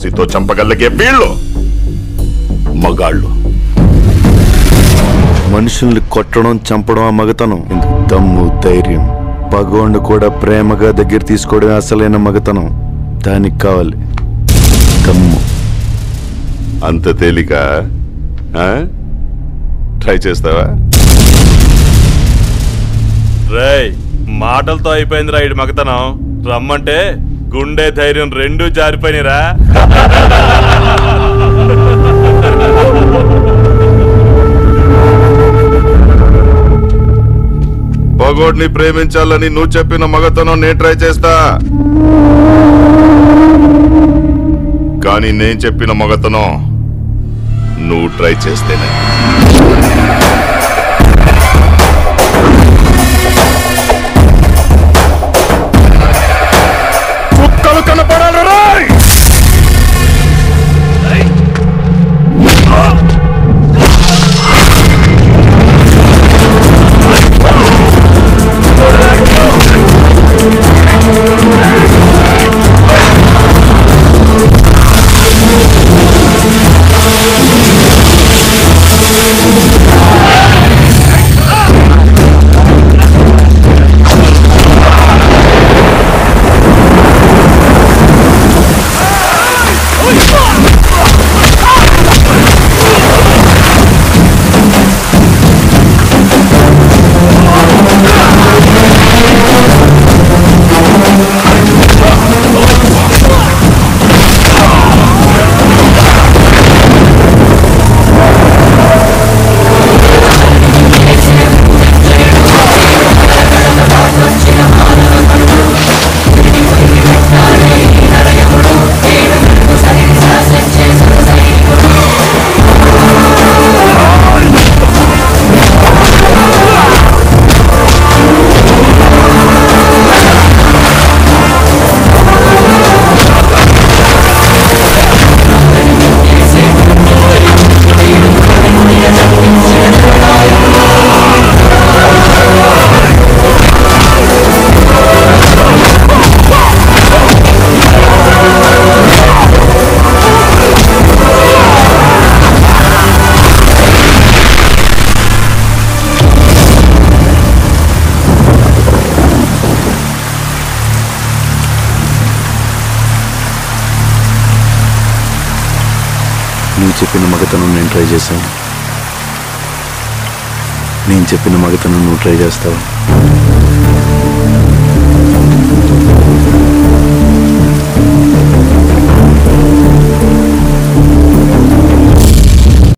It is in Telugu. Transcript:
సితో చంపగలిగే వీళ్ళు మగాళ్ళు మనుషుల్ని కొట్టడం చంపడం ఆ మగతనం ఇందుకు దమ్ము ధైర్యం పగోండు కూడా ప్రేమగా దగ్గర తీసుకోవడమే అసలైన మగతనం దానికి కావాలి దమ్ము అంత తేలిక ఆ? ట్రై చేస్తావా రేయ్ మాటలతో అయిపోయింది రైడ్ మగతనం రమ్మంటే గుండె ధైర్యం రెండూ జారిపోయినరా పగోడ్ని ప్రేమించాలని నువ్వు చెప్పిన మగతనం నేను ట్రై చేస్తా కానీ నేను చెప్పిన మగతనం నువ్వు ట్రై చేస్తేనే కుక్కలు కనపడాలి రాయ్ నువ్వు చెప్పిన మగతనం నేను ట్రై చేశాను నేను చెప్పిన మగతనం నువ్వు ట్రై చేస్తావు